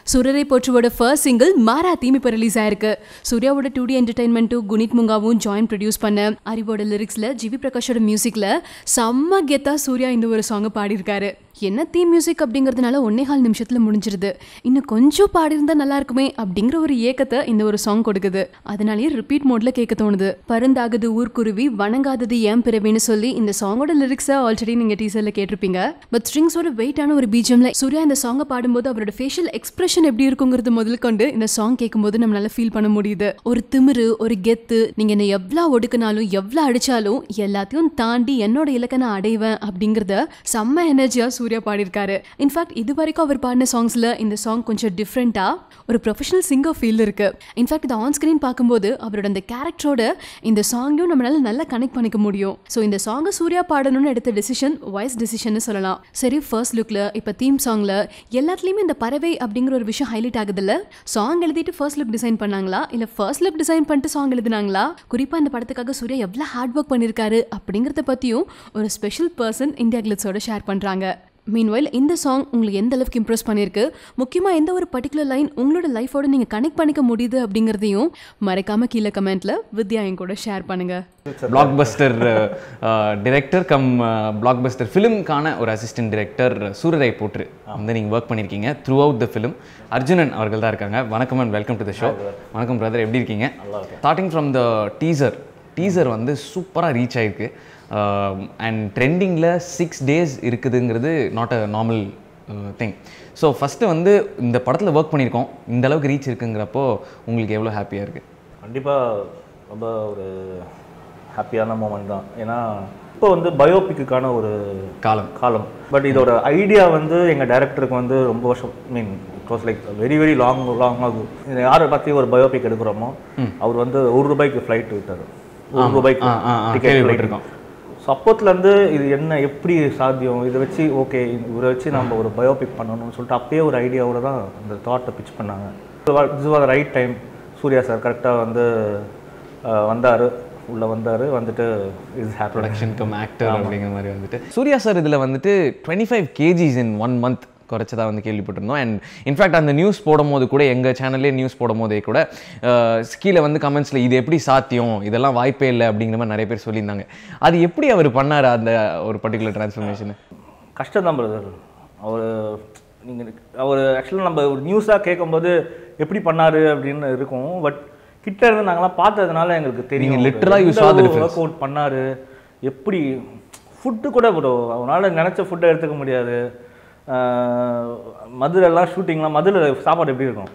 சுரரை போற்றுவோட first single Maara theme இப்போ release ஆயிருக்கு சூர்யாவோட டூ டி என்டர்டைன்மெண்ட்டும் குனித் முங்காவும் ஜாயின் ப்ரொடியூஸ் பண்ண அறிவோட லிரிக்ஸ்ல ஜிவி பிரகாஷோட மியூசிக்ல செம்ம கெத்தா சூர்யா இந்த ஒரு சாங்கை பாடியிருக்காரு என்ன தீம் மியூசிக் அப்படிங்கிறதுனால ஒன்னே கால் நிமிஷத்துல முடிஞ்சிருது இன்னும் கொஞ்சம் பாடியிருந்தா நல்லா இருக்குமே அப்படிங்கிற ஒரு ஏக்கத்தை இந்த ஒரு சாங் கொடுக்குது அதனாலேயே ரிப்பீட் மோட்ல கேட்க தோணுது பருந்தாகுது ஊர்க்குருவி வணங்காதது ஏன் பிறவின்னு சொல்லி இந்த சாங்கோட லிரிக்ஸை ஆல்ரெடி நீங்க டீசர்ல கேட்டிருப்பீங்க பட் ஸ்ட்ரிங்ஸோட வெயிட்டான ஒரு பீஜம்ல சூர்யா இந்த சாங்கை பாடும்போது அவரோட ஃபேஷியல் எக்ஸ்பிரஷன் எப்படி இருக்குங்கிறது முதல் கொண்டு இந்த சாங் கேட்கும்போது நம்மளால ஃபீல் பண்ண முடியுது ஒரு திமிரு ஒரு கெத்து நீங்க என்ன எவ்வளோ ஒடுக்குனாலும் எவ்வளோ அடிச்சாலும் எல்லாத்தையும் தாண்டி என்னோட இலக்கை நான் அடைவேன் அப்படிங்கறத செம்ம எனர்ஜியா சூர்யா பாடியிருக்காரு இன்ஃபேக்ட் இது வரைக்கும் அவர் பாடின சாங்ஸ்ல இந்த சாங் கொஞ்சம் டிஃப்ரெண்டா ஒரு ப்ரொஃபஷனல் சிங்கர் ஃபீல் இருக்கு இன்ஃபேக்ட் இது ஆன் ஸ்கிரீன் பார்க்கும்போது அவரோட அந்த கேரக்டரோட இந்த சாங்கையும் நம்மளால நல்லா கனெக்ட் பண்ணிக்க முடியும் ஸோ இந்த சாங்கை சூர்யா பாடணும்னு எடுத்த டெசிஷன் வாய்ஸ் டெசிஷன் சொல்லலாம் சரி ஃபர்ஸ்ட் லுக்ல இப்போ தீம் சாங்ல எல்லாத்துலயுமே இந்த பறவை அப்படிங்கிற ஒரு விஷயம் ஹைலைட் ஆகுதுல்ல சாங் எழுதிட்டு ஃபர்ஸ்ட் லுக் டிசைன் பண்ணாங்களா இல்ல ஃபர்ஸ்ட் லுக் டிசைன் பண்ணிட்டு சாங் எழுதினாங்களா குறிப்பா இந்த படத்துக்காக சூர்யா எவ்வளவு ஹார்ட் ஒர்க் பண்ணிருக்காரு அப்படிங்கறத பத்தியும் ஒரு ஸ்பெஷல் பர்சன் இந்தியா கிளிட்ஸோட ஷேர் பண்றாங்க மீன்வைல் இந்த சாங் உங்களுக்கு எந்த அளவுக்கு இம்ப்ரெஸ் பண்ணியிருக்கு முக்கியமாக எந்த ஒரு பர்டிகுலர் லைன் உங்களோட லைஃபோட நீங்கள் கனெக்ட் பண்ணிக்க முடியுது அப்படிங்கிறதையும் மறக்காம கீழே கமெண்ட்ல வித்யா என் கூட ஷேர் பண்ணுங்க blockbuster director cum blockbuster ஃபிலிம்க்கான ஒரு அசிஸ்டன்ட் டிரெக்டர் சூரரை போற்று வந்து நீங்கள் ஒர்க் பண்ணியிருக்கீங்க throughout the film Arjunan அவர்கள் தான் இருக்காங்க வணக்கம் and welcome to the show வணக்கம் பிரதர் எப்படி இருக்கீங்க starting from the teaser teaser வந்து சூப்பராக ரீச் ஆயிருக்கு அண்ட் ட்ரெண்டிங்கில் சிக்ஸ் டேஸ் இருக்குதுங்கிறது not a normal thing so first வந்து இந்த படத்தில் ஒர்க் பண்ணியிருக்கோம் இந்த அளவுக்கு ரீச் இருக்குங்கிறப்போ உங்களுக்கு எவ்வளோ ஹாப்பியாக இருக்குது கண்டிப்பாக ரொம்ப ஒரு ஹாப்பியான மூமெண்ட் தான் ஏன்னா இப்போ வந்து பயோபிக்குக்கான ஒரு காலம் காலம் பட் இதோட ஐடியா வந்து எங்கள் டைரக்டருக்கு வந்து ரொம்ப வருஷம் mean it was like very very long long ஆகும் இது யாரை பற்றி ஒரு பயோபிக் எடுக்கிறோமோ அவர் வந்து ஒரு ரூபாய்க்கு ஃப்ளைட் விட்டார் ஒரு ரூபாய்க்கு ஆ, ஆ, ஆ, டிக்கெட் கேள்விப்பட்டிருக்கோம். ஸோ அப்போத்துலேருந்து இது என்ன எப்படி சாத்தியம் இதை வச்சு ஓகே இவரை வச்சு நம்ம ஒரு பயோபிக் பண்ணணும்னு சொல்லிட்டு அப்பயே ஒரு ஐடியாவோட தான் அந்த தாட்டை பிச் பண்ணாங்க this was right time Suriya sir கரெக்டாக வந்து வந்தார் உள்ளே வந்தார் வந்துட்டு is happy production cum actor அப்படிங்கிற மாதிரி வந்துட்டு சூர்யா சார் இதில் வந்துட்டு twenty five KGs in one month குறைச்சதா வந்து கேள்விப்பட்டிருந்தோம் அண்ட் இன்ஃபேக்ட் அந்த நியூஸ் போடும்போது கூட எங்கள் சேனல்லே நியூஸ் போடும்போதே கூட அஹ், கீழே வந்து கமெண்ட்ஸில் இது எப்படி சாத்தியம் இதெல்லாம் வாய்ப்பே இல்லை அப்படிங்கிற மாதிரி நிறைய பேர் சொல்லியிருந்தாங்க அது எப்படி அவர் பண்ணார் அந்த ஒரு பர்டிகுலர் டிரான்ஸ்ஃபர்மேஷன் கஷ்டம் தான் பிரதர் அவர் நீங்கள் அவர் ஆக்சுவலாக நம்ம ஒரு நியூஸாக கேட்கும்போது எப்படி பண்ணாரு அப்படின்னு இருக்கும் பட் கிட்ட இருந்து நாங்களாம் பார்த்ததுனால எங்களுக்கு தெரியும் நீங்க literally you saw the difference. Work out பண்ணாரு எப்படி ஃபுட்டு கூட ப்ரோ அவனால் நினச்ச ஃபுட்டை எடுத்துக்க முடியாது ஆஹ், மதுரைலாம் ஷூட்டிங்லாம் மதுரை சாப்பாடு எப்படி இருக்கும்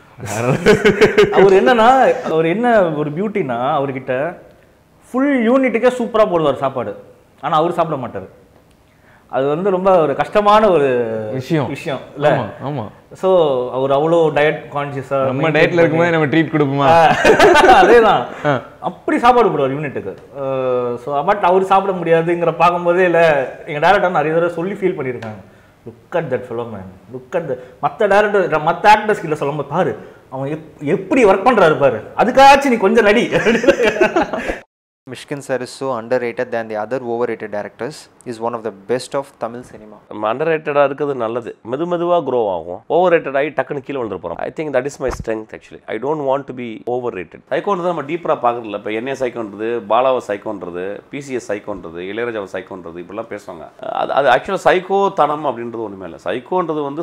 அவர் என்னன்னா அவர் என்ன ஒரு பியூட்டினா அவர்கிட்ட ஃபுல் யூனிட்டுக்கே சூப்பராக போடுவார் சாப்பாடு ஆனால் அவர் சாப்பிட மாட்டார் அது வந்து ரொம்ப ஒரு கஷ்டமான ஒரு விஷயம். விஷயம் இல்ல ஆமா ஆமா ஸோ அவர் அவ்வளோ டயட் கான்சியஸா நம்ம டயட்ல இருக்கும்போது நம்ம ட்ரீட் கொடுப்போமா அதேதான் அப்படி சாப்பாடு போடுவார் யூனிட்டுக்கு ஸோ பட் அவர் சாப்பிட முடியாதுங்கிற பார்க்கும்போதே இல்லை எங்கள் டேரக்டர் நிறைய தடவை சொல்லி ஃபீல் பண்ணியிருக்காங்க look at that fellow man look at மற்ற டேரக்டர் மற்ற ஆக்டர்ஸ் கிட்ட சொல்லும்போது பாரு அவன் எப் எப்படி ஒர்க் பண்றாரு பாரு அதுக்காச்சும் நீ கொஞ்சம் நடி Mishkin sir is so underrated than the other overrated directors. He's one of the best of Tamil cinema. நம்ம அண்டர் ரேட்டடாக இருக்கிறது நல்லது மெது மெதுவாக க்ரோ ஆகும் ஓவர் ரேட்டட் ஆகி டக்குன்னு கீழே வந்துட்டு போகிறோம் I think that is my strength actually I don't want to be overrated சைக்கோன்றது நம்ம டீப்பராக பார்க்குறதில்ல இப்போ என்னைய சைக்கோன்றது பாலாவை சைக்கோன்றது பிசிஎஸ் சைக்கோன்றது இளையராஜாவை சைக்கோன்றது இப்படிலாம் பேசுவாங்க அது அது ஆக்சுவலாக சைக்கோ தனம் அப்படின்றது ஒன்றுமே இல்லை சைக்கோன்றது வந்து